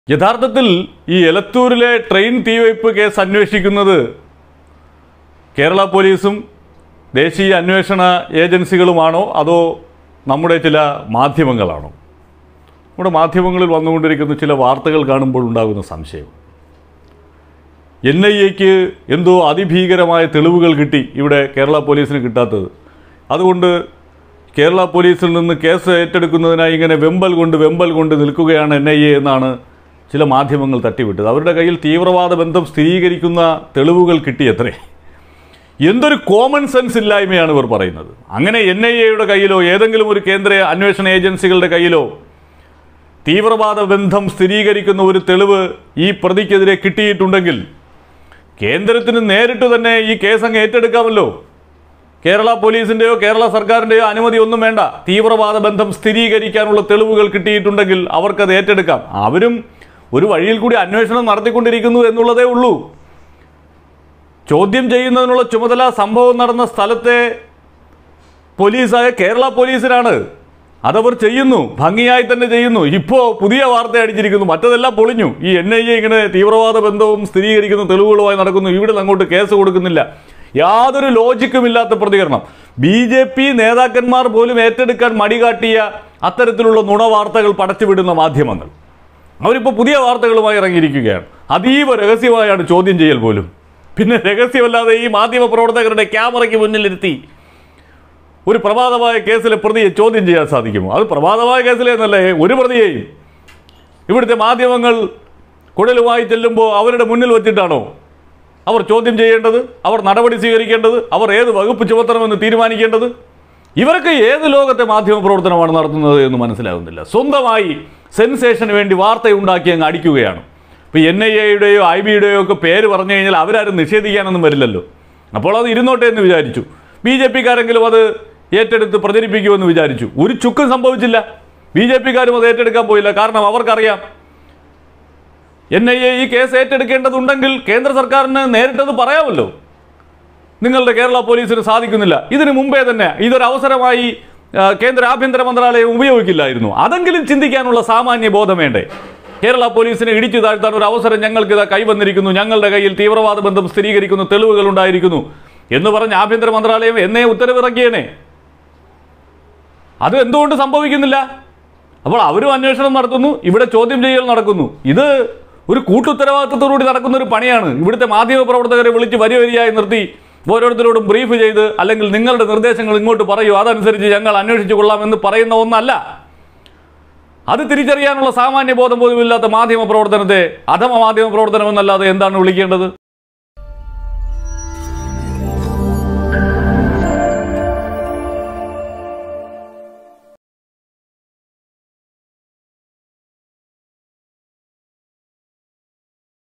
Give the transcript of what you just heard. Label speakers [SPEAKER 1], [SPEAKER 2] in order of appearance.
[SPEAKER 1] യഥാർത്ഥത്തിൽ ഈ എലത്തൂരിലെ train തീവയ്പ് case അന്വേഷിക്കുന്നത് കേരള പോലീസും ദേശീയ അന്വേഷണ ഏജൻസികളുമാണോ അതോ നമ്മുടെ ചില മാധ്യമങ്ങളാണോ നമ്മുടെ മാധ്യമങ്ങളിൽ വന്നുകൊണ്ടിരിക്കുന്ന ചില വാർത്തകൾ കാണുമ്പോൾ ഉണ്ടാകുന്ന സംശയം എൻ ഐ എക്ക് എന്തോ അതിഭീകരമായ തെളിവുകൾ കിട്ടി ഇവിടെ കേരള പോലീസിന് കിട്ടാത്തത് അതുകൊണ്ട് കേരള പോലീസിൽ നിന്ന് കേസ് ഏറ്റെടുക്കുന്നതിനായി ഇങ്ങനെ വെമ്പൽ കൊണ്ട് വെമ്പൽ കൊണ്ട് നിൽക്കുകയാണ് എൻ ഐ എ എന്നാണ് ചില മാധ്യമങ്ങൾ തട്ടിവിട്ടത് അവരുടെ കയ്യിൽ തീവ്രവാദ ബന്ധം സ്ഥിരീകരിക്കുന്ന തെളിവുകൾ കിട്ടിയത്രേ എന്തൊരു കോമൺ സെൻസ് ഇല്ലായ്മയാണ് ഇവർ പറയുന്നത് അങ്ങനെ എൻ ഐ എയുടെ കയ്യിലോ ഏതെങ്കിലും ഒരു കേന്ദ്ര അന്വേഷണ ഏജൻസികളുടെ കയ്യിലോ തീവ്രവാദ ബന്ധം സ്ഥിരീകരിക്കുന്ന ഒരു തെളിവ് ഈ പ്രതിക്കെതിരെ കിട്ടിയിട്ടുണ്ടെങ്കിൽ കേന്ദ്രത്തിന് നേരിട്ട് തന്നെ ഈ കേസ് അങ്ങ് ഏറ്റെടുക്കാമല്ലോ കേരള പോലീസിന്റെയോ കേരള സർക്കാരിന്റെയോ അനുമതി ഒന്നും വേണ്ട തീവ്രവാദ ബന്ധം സ്ഥിരീകരിക്കാനുള്ള തെളിവുകൾ കിട്ടിയിട്ടുണ്ടെങ്കിൽ അവർക്കത് ഏറ്റെടുക്കാം അവരും ഒരു വഴിയിൽ കൂടി അന്വേഷണം നടത്തിക്കൊണ്ടിരിക്കുന്നു എന്നുള്ളതേ ഉള്ളൂ ചോദ്യം ചെയ്യുന്നതിനുള്ള ചുമതല സംഭവം നടന്ന സ്ഥലത്തെ പോലീസായ കേരള പോലീസിനാണ് അതവർ ചെയ്യുന്നു ഭംഗിയായി തന്നെ ചെയ്യുന്നു ഇപ്പോൾ പുതിയ വാർത്ത അടിച്ചിരിക്കുന്നു മറ്റതെല്ലാം പൊളിഞ്ഞു ഈ എൻ ഐ എ ഇങ്ങനെ തീവ്രവാദ ബന്ധവും സ്ഥിരീകരിക്കുന്ന തെളിവുകളുമായി നടക്കുന്നു ഇവിടെ നിന്ന് അങ്ങോട്ട് കേസ് കൊടുക്കുന്നില്ല യാതൊരു ലോജിക്കും ഇല്ലാത്ത പ്രതികരണം ബി ജെ പി നേതാക്കന്മാർ പോലും ഏറ്റെടുക്കാൻ മടികാട്ടിയ അത്തരത്തിലുള്ള നുണവാർത്തകൾ പടച്ചുവിടുന്ന മാധ്യമങ്ങൾ അവരിപ്പോൾ പുതിയ വാർത്തകളുമായി ഇറങ്ങിയിരിക്കുകയാണ് അതീവ രഹസ്യമായാണ് ചോദ്യം ചെയ്യൽ പോലും പിന്നെ രഹസ്യമല്ലാതെ ഈ മാധ്യമ പ്രവർത്തകരുടെ ക്യാമറയ്ക്ക് മുന്നിലിരുത്തി ഒരു പ്രമാദമായ കേസിലെ പ്രതിയെ ചോദ്യം ചെയ്യാൻ സാധിക്കുമോ അത് പ്രമാദമായ കേസിലെ എന്നല്ല ഒരു പ്രതിയെയും ഇവിടുത്തെ മാധ്യമങ്ങൾ കുഴലുമായി ചെല്ലുമ്പോൾ അവരുടെ മുന്നിൽ വച്ചിട്ടാണോ അവർ ചോദ്യം ചെയ്യേണ്ടത് അവർ നടപടി സ്വീകരിക്കേണ്ടത് അവർ ഏത് വകുപ്പ് ചുമത്തണമെന്ന് തീരുമാനിക്കേണ്ടത് ഇവരൊക്കെ ഏത് ലോകത്തെ മാധ്യമ പ്രവർത്തനമാണ് നടത്തുന്നത് എന്ന് മനസ്സിലാകുന്നില്ല സ്വന്തമായി സെൻസേഷന് വേണ്ടി വാർത്തയുണ്ടാക്കി അങ്ങ് അടിക്കുകയാണ് ഇപ്പോൾ എൻ ഐ എയുടെയോ ഐ ബിയുടെയോ ഒക്കെ പേര് പറഞ്ഞു കഴിഞ്ഞാൽ അവരാരും നിഷേധിക്കാനൊന്നും വരില്ലല്ലോ അപ്പോൾ അത് ഇരുന്നോട്ടെ എന്ന് വിചാരിച്ചു ബി ജെ പിക്കാരെങ്കിലും അത് ഏറ്റെടുത്ത് പ്രചരിപ്പിക്കുമെന്ന് വിചാരിച്ചു ഒരു ചുക്കും സംഭവിച്ചില്ല ബി ജെ പിക്കാരും അത് ഏറ്റെടുക്കാൻ പോയില്ല കാരണം അവർക്കറിയാം എൻ ഐ എ ഈ കേസ് ഏറ്റെടുക്കേണ്ടതുണ്ടെങ്കിൽ കേന്ദ്ര സർക്കാരിന് നേരിട്ടത് പറയാമല്ലോ നിങ്ങളുടെ കേരള പോലീസിന് സാധിക്കുന്നില്ല ഇതിനു മുമ്പേ തന്നെ ഇതൊരു അവസരമായി ആ, കേന്ദ്ര ആഭ്യന്തര മന്ത്രാലയം ഉപയോഗിക്കില്ലായിരുന്നു അതെങ്കിലും ചിന്തിക്കാനുള്ള സാമാന്യ ബോധം വേണ്ടേ കേരള പോലീസിനെ ഇടിച്ചു താഴ്ത്താൻ ഒരു അവസരം ഞങ്ങൾക്ക് ഇതാ കൈവന്നിരിക്കുന്നു ഞങ്ങളുടെ കയ്യിൽ തീവ്രവാദ ബന്ധം സ്ഥിരീകരിക്കുന്ന തെളിവുകൾ ഉണ്ടായിരിക്കുന്നു എന്ന് പറഞ്ഞ് ആഭ്യന്തര മന്ത്രാലയം എന്നേ ഉത്തരവിറക്കിയേനെ അത് എന്തുകൊണ്ട് സംഭവിക്കുന്നില്ല അപ്പോൾ അവരും അന്വേഷണം നടത്തുന്നു ഇവിടെ ചോദ്യം ചെയ്യൽ നടക്കുന്നു ഇത് ഒരു കൂട്ടുത്തരവാദിത്തത്തോടുകൂടി നടക്കുന്ന ഒരു പണിയാണ് ഇവിടുത്തെ മാധ്യമ പ്രവർത്തകരെ വിളിച്ച് വരി വരിയായി നിർത്തി ഓരോരുത്തരോടും ബ്രീഫ് ചെയ്ത് അല്ലെങ്കിൽ നിങ്ങളുടെ നിർദ്ദേശങ്ങൾ ഇങ്ങോട്ട് പറയൂ അതനുസരിച്ച് ഞങ്ങൾ അന്വേഷിച്ചു കൊള്ളാമെന്ന് പറയുന്ന ഒന്നല്ല അത് തിരിച്ചറിയാനുള്ള സാമാന്യ ബോധം പോലും ഇല്ലാത്ത മാധ്യമ പ്രവർത്തനത്തെ അധമ മാധ്യമ പ്രവർത്തനം എന്നല്ലാതെ എന്താണ് വിളിക്കേണ്ടത്